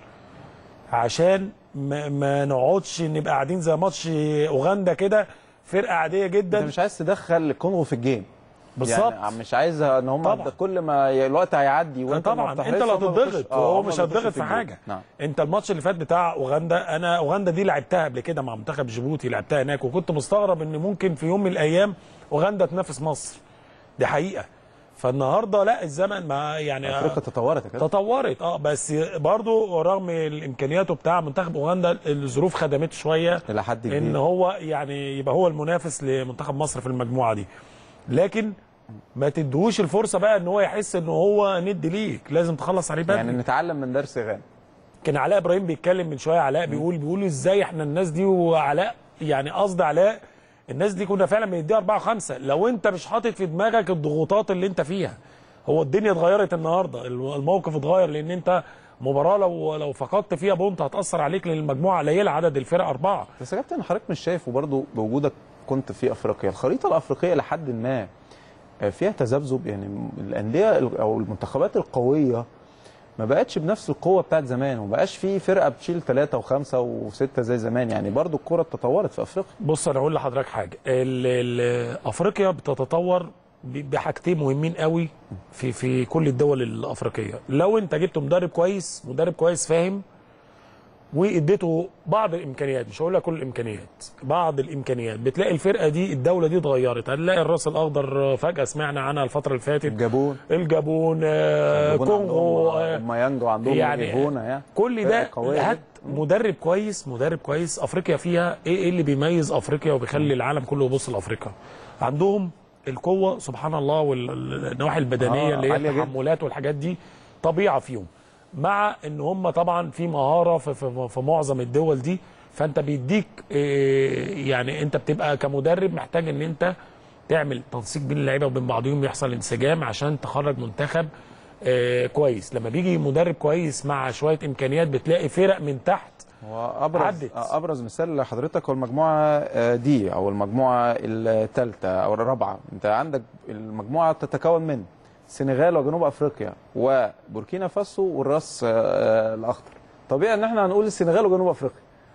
عشان ما, ما نقعدش نبقى قاعدين زي ماتش اوغندا كده فرقه عاديه انت جدا مش عايز تدخل الكونغو في الجيم بالظبط يعني مش عايز ان هم طبعا. كل ما ي- الوقت هيعدي وانت ما طبعا بتحرزش، انت اللي هم بيخش- هتضغط آه، هو هم مش بيخشوا هتضغط في الجيم. حاجه نعم انت الماتش اللي فات بتاع اوغندا انا اوغندا دي لعبتها قبل كده مع منتخب جيبوتي لعبتها هناك وكنت مستغرب ان ممكن في يوم من الايام اوغندا تنافس مصر دي حقيقه فالنهارده لا الزمن ما يعني افريقيا تطورت يا كابتن تطورت اه بس برضو رغم الامكانيات بتاع منتخب اوغندا الظروف خدمته شويه الى حد ان كبير هو يعني يبقى هو المنافس لمنتخب مصر في المجموعه دي لكن ما تدوش الفرصه بقى ان هو يحس ان هو ند ليك لازم تخلص عليه بدري يعني نتعلم من درس غانا كان علاء ابراهيم بيتكلم من شويه علاء بيقول بيقول ازاي احنا الناس دي وعلاء يعني قصد علاء الناس دي كنا فعلا بنديها اربعه وخمسه لو انت مش حاطط في دماغك الضغوطات اللي انت فيها هو الدنيا اتغيرت النهارده الموقف اتغير لان انت مباراه لو لو فقدت فيها بونت هتاثر عليك لان المجموعه قليله عدد الفرق اربعه بس يا كابتن حضرتك مش شايف وبرضه بوجودك كنت في افريقيا الخريطه الافريقيه لحد ما آه، فيها تذبذب يعني الانديه ال- او المنتخبات القويه ما بقتش بنفس القوه بتاعت زمان وما بقاش في فرقه بتشيل ثلاثه وخمسه وسته زي زمان يعني برضه الكره تطورت في افريقيا بص انا اقول لحضرتك حاجه ال- ال- افريقيا بتتطور ب- بحاجتين مهمين قوي في في كل الدول الافريقيه لو انت جبت مدرب كويس مدرب كويس فاهم واديته بعض الامكانيات مش هقول لك كل الامكانيات بعض الامكانيات بتلاقي الفرقه دي الدوله دي اتغيرت هنلاقي الراس الاخضر فجاه سمعنا عنها الفتره اللي فاتت الجابون الجابون آه، الجابون كونغو عندهم آه، مايانجو عندهم يعني يعني هنا يعني كل ده فرقة قوية هات مدرب كويس مدرب كويس افريقيا فيها ايه إيه اللي بيميز افريقيا وبيخلي العالم كله يبص لافريقيا عندهم القوه سبحان الله والنواحي البدنيه آه، اللي هي عالية جدا. التحملات والحاجات دي طبيعه فيهم مع ان هم طبعا في مهاره في, في, في معظم الدول دي فانت بيديك إيه، يعني انت بتبقى كمدرب محتاج ان انت تعمل تنسيق بين اللعيبه وبين بعضهم يحصل انسجام عشان تخرج منتخب آه، كويس لما بيجي مدرب كويس مع شويه امكانيات بتلاقي فرق من تحت وابرز عدت. ابرز مثال لحضرتك هو المجموعه آه، دي او المجموعه الثالثه او الرابعه انت عندك المجموعه تتكون من السنغال وجنوب افريقيا وبوركينا فاسو والراس آه، الاخضر طبيعي ان احنا هنقول السنغال وجنوب افريقيا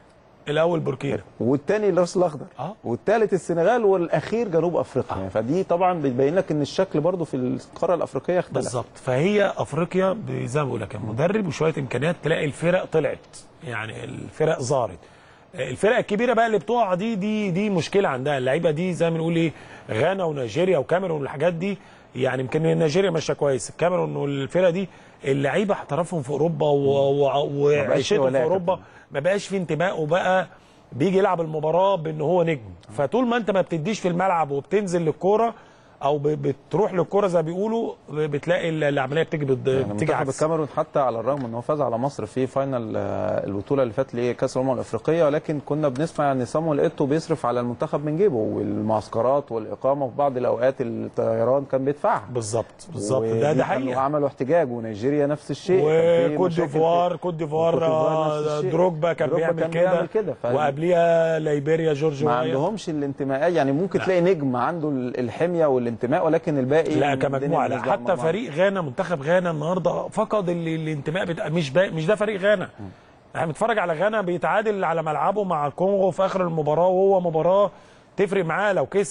الاول بوركينا والتاني الراس الاخضر اه والثالث السنغال والاخير جنوب افريقيا آه. فدي طبعا بتبين لك ان الشكل برضو في القاره الافريقيه اختلف بالظبط فهي افريقيا ب- زي ما بقول لك مدرب وشويه امكانيات تلاقي الفرق طلعت يعني الفرق ظهرت الفرق الكبيره بقى اللي بتقع دي دي دي مشكله عندها اللعيبه دي زي ما بنقول ايه غانا ونيجيريا وكاميرون والحاجات دي يعني يمكن نيجيريا ماشيه كويس الكاميرون والفرقه دي اللعيبه احترافهم في اوروبا و- و- بقاش فيه وعيشتهم في ولاء يا اوروبا ما بقاش في انتماء وبقى بيجي يلعب المباراه بان هو نجم فطول ما انت ما بتديش في الملعب وبتنزل للكوره او ب- بتروح للكوره زي ما بيقولوا بتلاقي ال- العمليه بتيجي بت- يعني بتيجي منتخب عكس الكاميرون حتى على الرغم ان هو فاز على مصر في فاينل آه، البطوله اللي فاتت لكاس الامم الافريقيه ولكن كنا بنسمع ان صامويل ايتو بيصرف على المنتخب من جيبه والمعسكرات والاقامه وفي بعض الاوقات الطيران كان بيدفعها بالظبط بالظبط ده ودي ده كانوا حقيقه عملوا احتجاج ونيجيريا نفس الشيء كان في وكوت مشاكل ديفوار كوت ديفوار وكوت ديفوار نفس آه، الشيء. دروجبا كان دروجبا بيعمل كان كده بيعمل كده، ف- وقبليها ليبيريا جورج ما وايا عندهمش الانتماء يعني ممكن لا. تلاقي نجم عنده الحميه والانتماء ولكن الباقي لا الدنيا كمجموعه لا بالنسبة حتى لهم فريق غانا منتخب غانا النهارده فقد ال- الانتماء بتاع مش با... مش ده فريق غانا احنا بنتفرج على غانا بيتعادل على ملعبه مع الكونغو في اخر المباراه وهو مباراه تفرق معاه لو كسب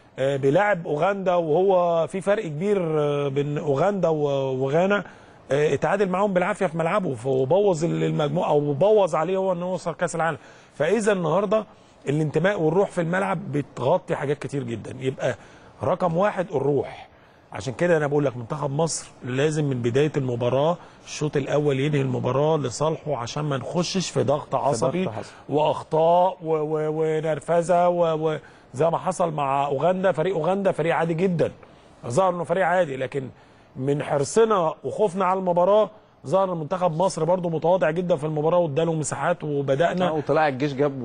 آه، بيلاعب اوغندا وهو في فرق كبير آه، بين اوغندا و- وغانا آه، اتعادل معاهم بالعافيه في ملعبه وبوظ المجموعه او بوظ عليه هو انه يوصل كاس العالم فاذا النهارده الانتماء والروح في الملعب بتغطي حاجات كتير جدا يبقى رقم واحد الروح عشان كده انا بقول لك منتخب مصر لازم من بدايه المباراه الشوط الاول ينهي المباراه لصالحه عشان ما نخشش في ضغط عصبي ضغط عصبي. واخطاء و- و- ونرفزه و- وزي ما حصل مع اوغندا فريق اوغندا فريق عادي جدا ظهر انه فريق عادي لكن من حرصنا وخوفنا على المباراه ظهر منتخب مصر برضو متواضع جدا في المباراه واداله مساحات وبدانا وطلع الجيش جاب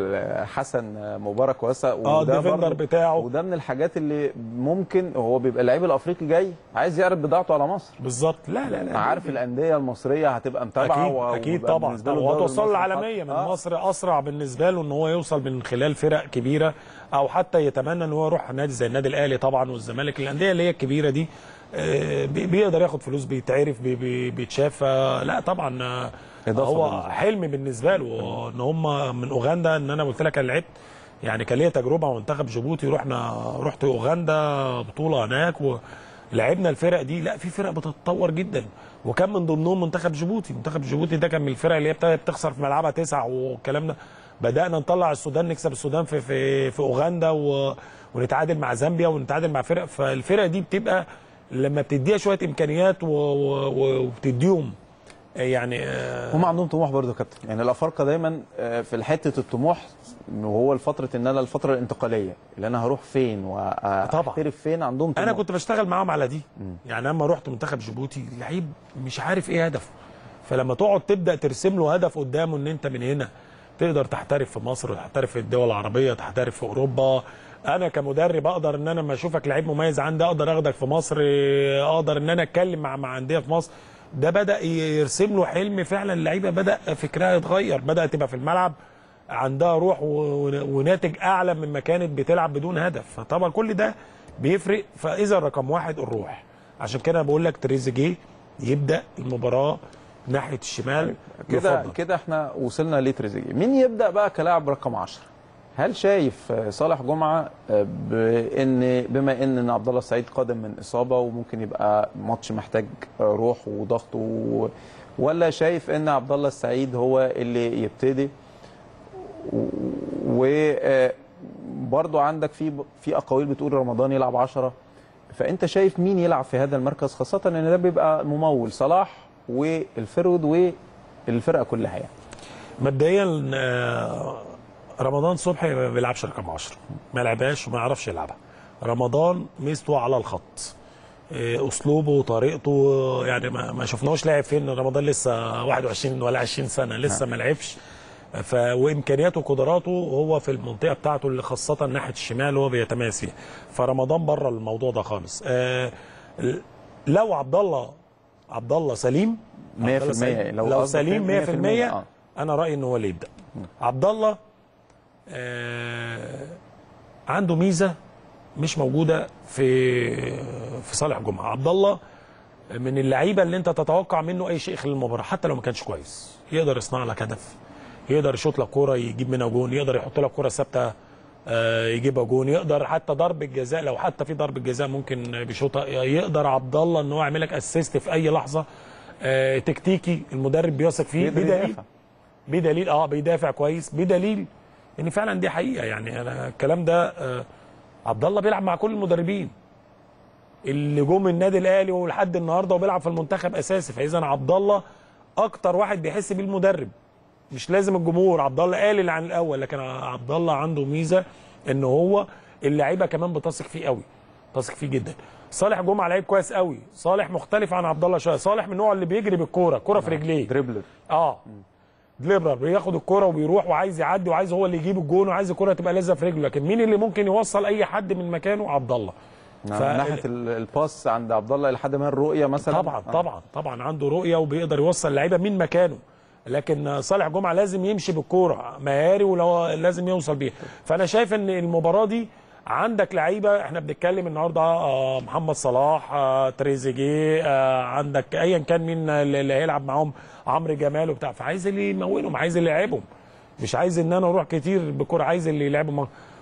حسن مبارك واسع اه الديفندر برضه- بتاعه وده من الحاجات اللي ممكن هو بيبقى اللعيب الافريقي جاي عايز يعرض بضاعته على مصر بالظبط لا لا لا عارف الانديه المصريه هتبقى متابعه اكيد و- اكيد ويبقى طبعا بالنسبة له طبعا الدوري وهتوصل المصري العالميه من آه. مصر اسرع بالنسبه له ان هو يوصل من خلال فرق كبيره او حتى يتمنى ان هو يروح نادي زي النادي الاهلي طبعا والزمالك الانديه اللي هي الكبيره دي آه، بي- بيقدر ياخد فلوس بيتعرف بي- بي- بيتشاف آه، لا طبعا آه، إضافة هو بالنسبة له. حلم بالنسبه له ان هم من اوغندا ان انا قلت لك انا لعبت يعني كان ليا تجربه مع منتخب جيبوتي رحنا رحت اوغندا بطوله هناك ولعبنا الفرق دي لا في فرق بتتطور جدا وكان من ضمنهم منتخب جيبوتي منتخب جيبوتي ده كان من الفرق اللي هي بت- بتخسر في ملعبها تسع والكلام ده بدانا نطلع السودان نكسب السودان في في في اوغندا و ونتعادل مع زامبيا ونتعادل مع فرق فالفرق دي بتبقى لما بتديها شويه امكانيات و- و- وبتديهم يعني آه، هم عندهم طموح برضه يا كابتن يعني الافارقه دايما آه، في حته الطموح إن هو الفتره ان انا الفتره الانتقاليه اللي انا هروح فين واحترف فين عندهم طموح انا كنت بشتغل معاهم على دي يعني لما رحت منتخب جيبوتي لعيب مش عارف ايه هدفه فلما تقعد تبدا ترسم له هدف قدامه ان انت من هنا تقدر تحترف في مصر تحترف في الدول العربيه تحترف في اوروبا انا كمدرب اقدر ان انا لما اشوفك لعيب مميز عندي اقدر اخدك في مصر اقدر ان انا اتكلم مع مع انديه في مصر ده بدا يرسم له حلم فعلا اللعيبه بدا فكرها يتغير بدا تبقى في الملعب عندها روح و- وناتج اعلى مما كانت بتلعب بدون هدف فطبعا كل ده بيفرق فاذا رقم واحد الروح عشان كده أنا بقول لك تريزيجيه يبدا المباراه ناحيه الشمال كده يفضل. كده احنا وصلنا لتريزيجيه مين يبدا بقى كلاعب رقم 10 هل شايف آه، صالح جمعه آه، بان بما ان إن عبد الله السعيد قادم من اصابه وممكن يبقى ماتش محتاج آه، روح وضغط و... ولا شايف ان عبد الله السعيد هو اللي يبتدي وبرضو عندك في في اقاويل بتقول رمضان يلعب 10 فانت شايف مين يلعب في هذا المركز خاصه ان ده بيبقى ممول صلاح والفرود والفرقه كلها يعني مبدئيا آه، رمضان صبحي ما بيلعبش رقم 10 ما لعبهاش وما يعرفش يلعبها رمضان ميزته على الخط آه، اسلوبه وطريقته يعني ما ما شفناهوش لاعب فين رمضان لسه 21 ولا 20 سنه لسه ما لعبش ف وامكانياته وقدراته هو في المنطقه بتاعته اللي خاصه ناحيه الشمال هو بيتميز فيها فرمضان بره الموضوع ده خالص آه، لو عبد الله عبد الله سليم 100% عبد الله سليم. لو لو قصدك سليم 100% 100% آه. انا رايي ان هو اللي يبدا عبد الله آه عنده ميزه مش موجوده في في صالح جمعه عبد الله من اللعيبه اللي انت تتوقع منه اي شيء خلال المباراه حتى لو ما كانش كويس يقدر يصنع لك هدف يقدر يشوط لك كوره يجيب منها جون يقدر يحط لك كوره ثابته آه، يجيبها جون يقدر حتى ضرب الجزاء لو حتى في ضرب الجزاء ممكن بيشوطها يقدر عبد الله ان هو يعمل لك اسيست في اي لحظه آه، تكتيكي المدرب بيثق فيه يقدر بدليل يدافع. بدليل اه بيدافع كويس بدليل ان فعلا دي حقيقه يعني انا الكلام ده آه عبد الله بيلعب مع كل المدربين اللي جم النادي الاهلي ولحد النهارده وبيلعب في المنتخب اساسي فاذا عبد الله اكتر واحد بيحس بيه المدرب مش لازم الجمهور عبد الله قال عن الاول لكن عبد الله عنده ميزه ان هو اللعيبه كمان بتثق فيه قوي تثق فيه جدا صالح جمعه لعيب كويس قوي صالح مختلف عن عبد الله شويه صالح من النوع اللي بيجري بالكوره كوره في رجليه دريبلر اه دليبرر بياخد الكرة وبيروح وعايز يعدي وعايز هو اللي يجيب الجون وعايز الكرة تبقى لازقه في رجله لكن مين اللي ممكن يوصل اي حد من مكانه عبد الله من ناحيه ال- الباس عند عبد الله لحد ما الرؤيه مثلا طبعا طبعا طبعا عنده رؤيه وبيقدر يوصل لعيبه من مكانه لكن صالح جمعه لازم يمشي بالكوره مهاري ولو لازم يوصل بيها فانا شايف ان المباراه دي عندك لعيبه احنا بنتكلم النهارده آه، محمد صلاح آه، تريزيجيه آه، عندك ايا كان مين اللي هيلعب معاهم عمرو جمال وبتاع فعايز اللي يمولهم عايز اللي يلعبهم مش عايز ان انا اروح كتير بكوره عايز اللي يلعبهم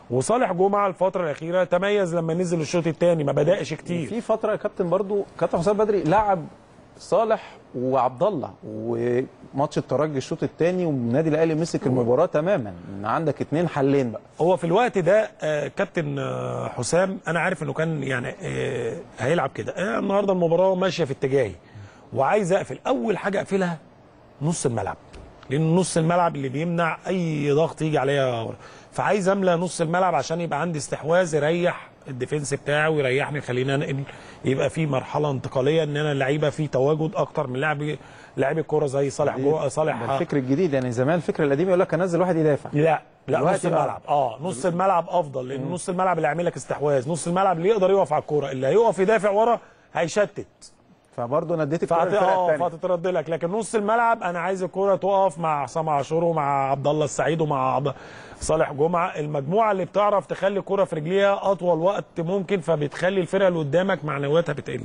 وصالح جمعه الفتره الاخيره تميز لما نزل الشوط الثاني ما بداش كتير في فتره يا كابتن برضو كابتن حسام بدري لعب صالح وعبد الله وماتش الترجي الشوط الثاني والنادي الاهلي مسك المباراه تماما ان عندك اتنين حلين بقى هو في الوقت ده آه، كابتن آه، حسام انا عارف انه كان يعني آه، هيلعب كده آه، النهارده المباراه ماشيه في اتجاهي وعايز اقفل اول حاجه اقفلها نص الملعب لان نص الملعب اللي بيمنع اي ضغط يجي عليا ورا. فعايز املى نص الملعب عشان يبقى عندي استحواذ يريح الديفنس بتاعي ويريحني يخليني انقل يبقى في مرحله انتقاليه ان انا اللعيبه في تواجد اكتر من لاعب لاعب الكوره زي صالح جو صالح ده الفكر الجديد يعني زمان الفكر القديم يقول لك انزل واحد يدافع لا لا دلوقتي نص بقى- الملعب اه نص الملعب افضل لان نص الملعب اللي يعمل لك استحواذ نص الملعب اللي يقدر يقف على الكوره اللي هيقف يدافع ورا هيشتت فبرضه نديت الكوره فهت... للفرقه اه الثانيه فهتترد لك لكن نص الملعب انا عايز الكوره تقف مع حسام عاشور ومع عبد الله السعيد ومع عبد صالح جمعه المجموعه اللي بتعرف تخلي الكوره في رجليها اطول وقت ممكن فبتخلي الفرقه اللي قدامك معنوياتها بتقل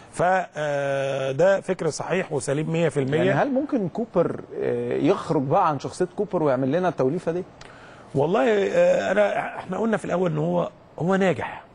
فده فكر صحيح وسليم 100% يعني هل ممكن كوبر آه، يخرج بقى عن شخصيه كوبر ويعمل لنا التوليفه دي؟ والله آه، انا احنا قلنا في الاول ان هو هو ناجح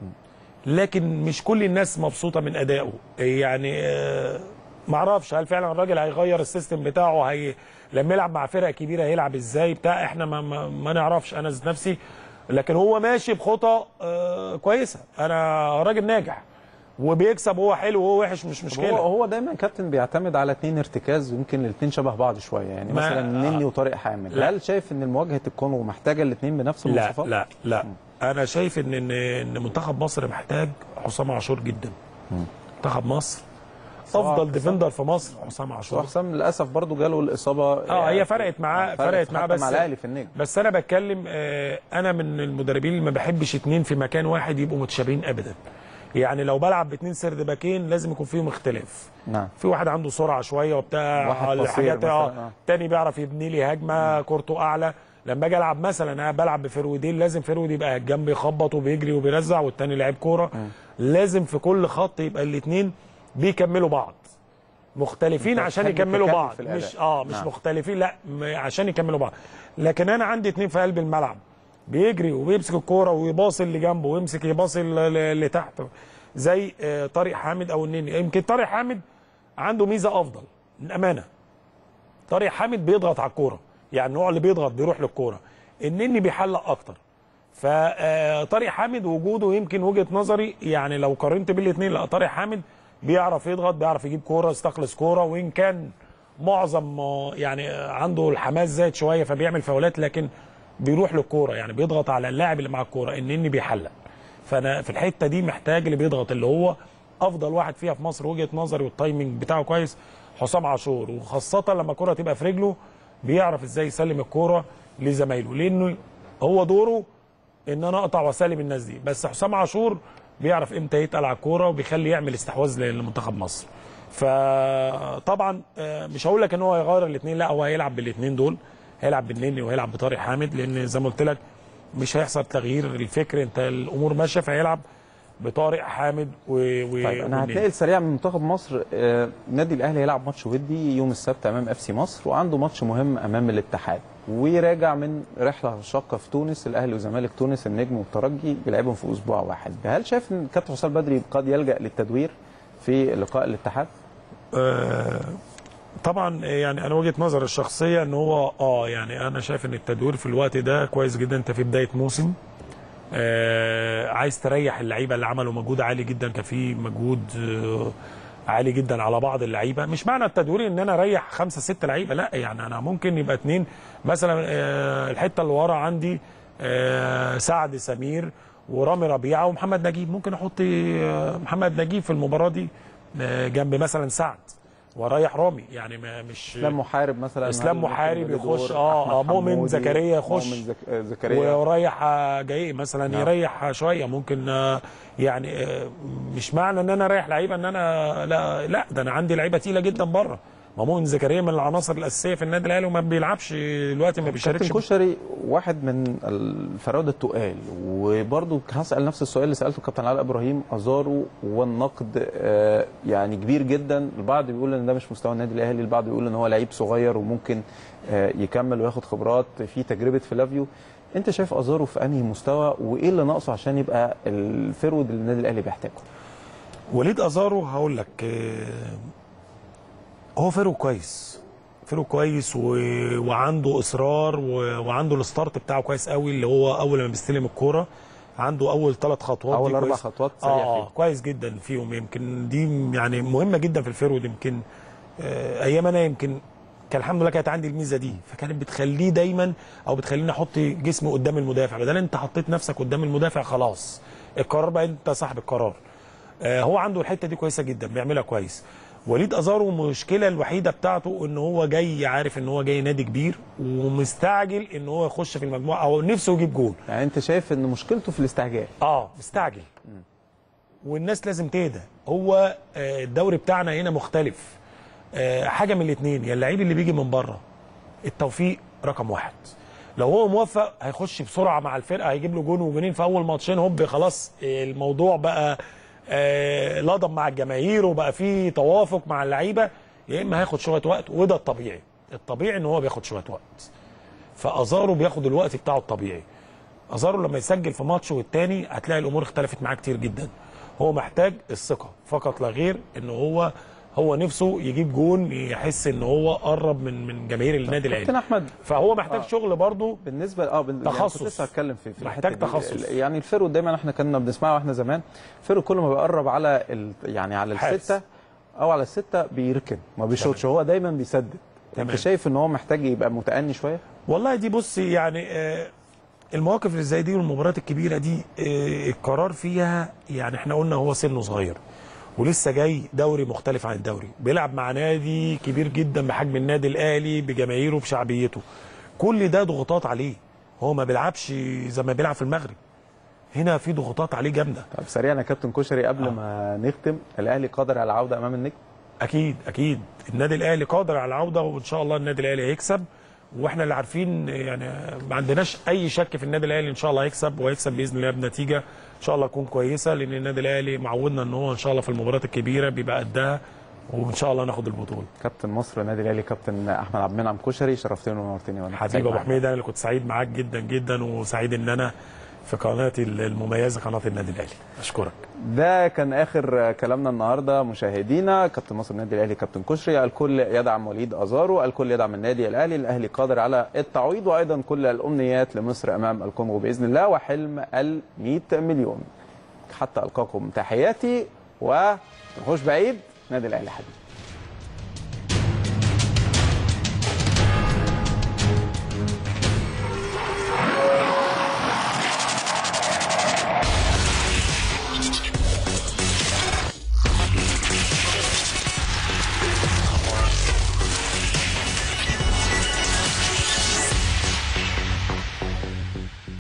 لكن مش كل الناس مبسوطه من ادائه يعني آه، معرفش هل فعلا الراجل هيغير السيستم بتاعه هي لما يلعب مع فرق كبيره هيلعب ازاي بتاع احنا ما, ما, ما نعرفش انا ذات نفسي لكن هو ماشي بخطى آه، كويسه انا راجل ناجح وبيكسب وهو حلو وهو وحش مش هو مشكله هو دايما كابتن بيعتمد على اتنين ارتكاز ويمكن الاثنين شبه بعض شويه يعني ما- مثلا نني وطارق حامد لا. هل شايف ان مواجهه الكونغو محتاجه الاثنين بنفس لا المواصفات؟ لا لا انا شايف ان ان ان منتخب مصر محتاج حسام عاشور جدا منتخب مصر افضل ديفندر في مصر حسام عاشور وحسام للاسف برضه جاله الاصابه اه هي فرقت معاه فرقت معاه حتى بس مع الاهلي في النجم بس انا بتكلم آه، انا من المدربين اللي ما بحبش اتنين في مكان واحد يبقوا متشابهين ابدا يعني لو بلعب باتنين سرد باكين لازم يكون فيهم اختلاف نعم في واحد عنده سرعه شويه وبتاع واحد قصير الحاجات مثلاً، اه آه. تاني بيعرف يبني لي هجمه كورته اعلى لما اجي العب مثلا انا بلعب بفرودين لازم فرود يبقى الجنب يخبط وبيجري وبيرزع والتاني لعيب كوره لازم في كل خط يبقى الاثنين بيكملوا بعض مختلفين أنت عشان بتحب يكملوا تكمل بعض في الأداء. مش اه مش نعم. مختلفين لا م- عشان يكملوا بعض لكن انا عندي اتنين في قلب الملعب بيجري وبيمسك الكوره ويباصي اللي جنبه ويمسك يباصي اللي اللي تحته زي آه، طارق حامد او النني يمكن طارق حامد عنده ميزه افضل للامانه طارق حامد بيضغط على الكوره يعني النوع اللي بيضغط بيروح للكوره النني بيحلق اكتر فطارق حامد وجوده يمكن وجهه نظري يعني لو قارنت بين الاثنين لا طارق حامد بيعرف يضغط بيعرف يجيب كوره يستخلص كوره وان كان معظم آه، يعني آه، عنده الحماس زايد شويه فبيعمل فاولات لكن بيروح للكوره يعني بيضغط على اللاعب اللي مع الكوره النني بيحلق فانا في الحته دي محتاج اللي بيضغط اللي هو افضل واحد فيها في مصر وجهه نظري والتايمنج بتاعه كويس حسام عاشور وخاصه لما الكوره تبقى في رجله بيعرف ازاي يسلم الكوره لزمايله لانه هو دوره ان انا اقطع واسلم الناس دي بس حسام عاشور بيعرف امتى يتقل على الكوره وبيخلي يعمل استحواذ لمنتخب مصر فطبعا آه، مش هقول لك ان هو هيغير الاثنين لا هو هيلعب بالاثنين دول هيلعب بالنني وهيلعب بطارق حامد لان زي ما قلت لك مش هيحصل تغيير الفكر انت الامور ماشيه فهيلعب بطارق حامد و, و... طيب انا والنني. هتنقل سريعا من منتخب مصر آه، النادي الاهلي هيلعب ماتش ودي يوم السبت امام اف سي مصر وعنده ماتش مهم امام الاتحاد وراجع من رحله شاقه في تونس الاهلي وزمالك تونس النجم والترجي بيلعبهم في اسبوع واحد هل شايف ان كابتن حسام بدري قد يلجا للتدوير في لقاء الاتحاد آه، طبعا يعني انا وجهه نظري الشخصيه ان هو اه يعني انا شايف ان التدوير في الوقت ده كويس جدا انت في بدايه موسم آه عايز تريح اللعيبه اللي عملوا مجهود عالي جدا كان في مجهود آه عالي جدا على بعض اللعيبه مش معنى التدوير ان انا اريح خمسه سته لعيبه لا يعني انا ممكن يبقى اتنين مثلا آه الحته اللي ورا عندي آه سعد سمير ورامي ربيعه ومحمد نجيب ممكن احط آه محمد نجيب في المباراه دي آه جنب مثلا سعد واريح رامي يعني ما مش اسلام محارب مثلا إسلام هل ممكن محارب يبقى له يخش، دور؟ آه، أحمد آه، مؤمن حمودي، زكريا يخش. مؤمن زك... آه، زكريا ويريح آه، جاي مثلا نعم. يريح شويه ممكن آه، يعني آه، مش معنى ان انا اريح لعيبه ان انا لا لا ده انا عندي لعيبه تقيله جدا بره ما مؤمن زكريا من العناصر الاساسيه في النادي الاهلي وما بيلعبش دلوقتي ما بيشاركش كابتن كشري واحد من الفراوده التقال وبرضه هسال نفس السؤال اللي سالته كابتن علاء ابراهيم ازارو والنقد آه، يعني كبير جدا البعض بيقول ان ده مش مستوى النادي الاهلي البعض بيقول ان هو لعيب صغير وممكن آه، يكمل وياخد خبرات في تجربه فلافيو انت شايف ازارو في انهي مستوى وايه اللي ناقصه عشان يبقى الفرود اللي النادي الاهلي بيحتاجه وليد ازارو هقول لك آه، هو فرو كويس فرو كويس و... وعنده اصرار و... وعنده الستارت بتاعه كويس قوي اللي هو اول ما بيستلم الكوره عنده اول ثلاث خطوات اول دي اربع كويس. خطوات سريع اه فيه كويس جدا فيهم يمكن دي يعني مهمه جدا في الفرود يمكن آه ايام انا يمكن كان الحمد لله كانت عندي الميزه دي فكانت بتخليه دايما او بتخليني احط جسمي قدام المدافع بدل انت حطيت نفسك قدام المدافع خلاص القرار بقى انت صاحب القرار آه هو عنده الحته دي كويسه جدا بيعملها كويس وليد ازارو المشكله الوحيده بتاعته ان هو جاي عارف ان هو جاي نادي كبير ومستعجل ان هو يخش في المجموعه او نفسه يجيب جول يعني انت شايف ان مشكلته في الاستعجال اه مستعجل والناس لازم تهدى هو آه، الدوري بتاعنا هنا مختلف آه، حاجه من الاثنين يا اللعيب اللي بيجي من بره التوفيق رقم واحد لو هو موفق هيخش بسرعه مع الفرقه هيجيب له جون وجونين في اول ماتشين هوب خلاص آه، الموضوع بقى آه، لضم مع الجماهير وبقى فيه توافق مع اللعيبه يا اما هياخد شويه وقت وده الطبيعي الطبيعي ان هو بياخد شويه وقت فازارو بياخد الوقت بتاعه الطبيعي ازارو لما يسجل في ماتش والتاني هتلاقي الامور اختلفت معاه كتير جدا هو محتاج الثقه فقط لا غير ان هو هو نفسه يجيب جون يحس ان هو قرب من من جماهير النادي كابتن الاهلي احمد فهو محتاج آه. شغل برضه بالنسبه اه بن... تخصص. يعني كنت لسه هتكلم في, في محتاج الحتة دي. تخصص. يعني الفرود دايما احنا كنا بنسمعه واحنا زمان الفرود كل ما بيقرب على ال... يعني على حارس. السته او على السته بيركن ما بيشوطش هو دايما بيسدد تمام. انت شايف ان هو محتاج يبقى متأني شويه والله دي بص يعني آه، المواقف اللي زي دي والمباريات الكبيره دي آه، القرار فيها يعني احنا قلنا هو سنه صغير ولسه جاي دوري مختلف عن الدوري بيلعب مع نادي كبير جدا بحجم النادي الاهلي بجماهيره بشعبيته كل ده ضغوطات عليه هو ما بيلعبش زي ما بيلعب في المغرب هنا في ضغوطات عليه جامده طب سريعا يا كابتن كشري قبل آه. ما نختم الاهلي قادر على العوده امام النجم اكيد اكيد النادي الاهلي قادر على العوده وان شاء الله النادي الاهلي هيكسب واحنا اللي عارفين يعني ما عندناش اي شك في النادي الاهلي ان شاء الله هيكسب وهيكسب باذن الله بنتيجه ان شاء الله تكون كويسه لان النادي الاهلي معودنا ان هو ان شاء الله في المباريات الكبيره بيبقى قدها وان شاء الله ناخد البطوله كابتن مصر النادي الاهلي كابتن احمد عبد المنعم كشري شرفتني ونورتني وانا سعيد حبيبي ابو معاك. حميد انا اللي كنت سعيد معاك جدا جدا وسعيد ان انا في قناتي المميزه قناه النادي الاهلي اشكرك ده كان اخر كلامنا النهارده مشاهدينا كابتن مصر النادي الاهلي كابتن كشري الكل يدعم وليد ازارو الكل يدعم النادي الاهلي الاهلي قادر على التعويض وايضا كل الامنيات لمصر امام الكونغو باذن الله وحلم ال 100 مليون حتى القاكم تحياتي ونخش بعيد نادي الاهلي حبيبي